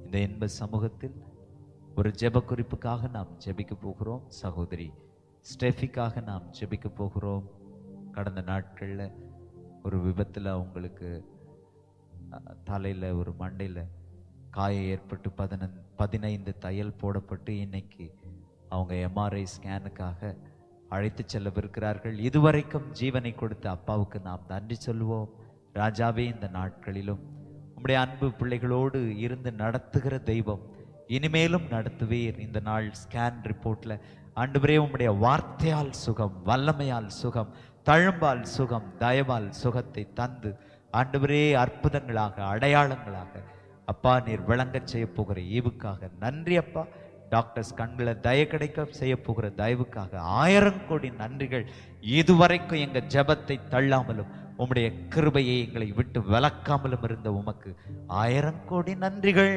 இந்த இன்ப சமூகத்தில் ஒரு ஜெப குறிப்புக்காக நாம் ஜெபிக்க போகிறோம் சகோதரி ஸ்டெஃபிக்காக நாம் ஜெபிக்க போகிறோம் கடந்த நாட்களில் ஒரு விபத்தில் அவங்களுக்கு அஹ், தலையில ஒரு மண்டையில காயம் ஏற்பட்டு பதினன் பதினைந்து தையல் போடப்பட்டு இன்னைக்கு அவங்க எம்ஆர்ஐ ஸ்கேனுக்காக அழைத்து செல்லவிருக்கிறார்கள் இதுவரைக்கும் ஜீவனை கொடுத்த அப்பாவுக்கு நாம் நன்றி சொல்லுவோம் ராஜாவே இந்த நாட்களிலும் உம்முடைய அன்பு பிள்ளைகளோடு இருந்து நடத்துகிற தெய்வம் இனிமேலும் நடத்துவீர் இந்த நாள் ஸ்கேன் ரிப்போர்ட்ல ஆண்டவரே உம்முடைய வார்த்தையால் சுகம் வல்லமையால் சுகம் தழும்பால் சுகம் தயவால் சுகத்தை தந்து ஆண்டவரே அற்புதங்களாக அடையாளங்களாக அப்பா நீர் விளங்கச் செய்ய போகிற ஈவுக்காக நன்றி அப்பா டாக்டர்ஸ் கண்களை தய கிடைக்க செய்ய போகிற தயவுக்காக ஆயிரம் கோடி நன்றிகள் இதுவரைக்கும் எங்க ஜெபத்தை தள்ளாமலும் உம்முடைய கிருபையை எங்களை விட்டு விலக்காமலும் இருந்த உமக்கு ஆயிரம் கோடி நன்றிகள்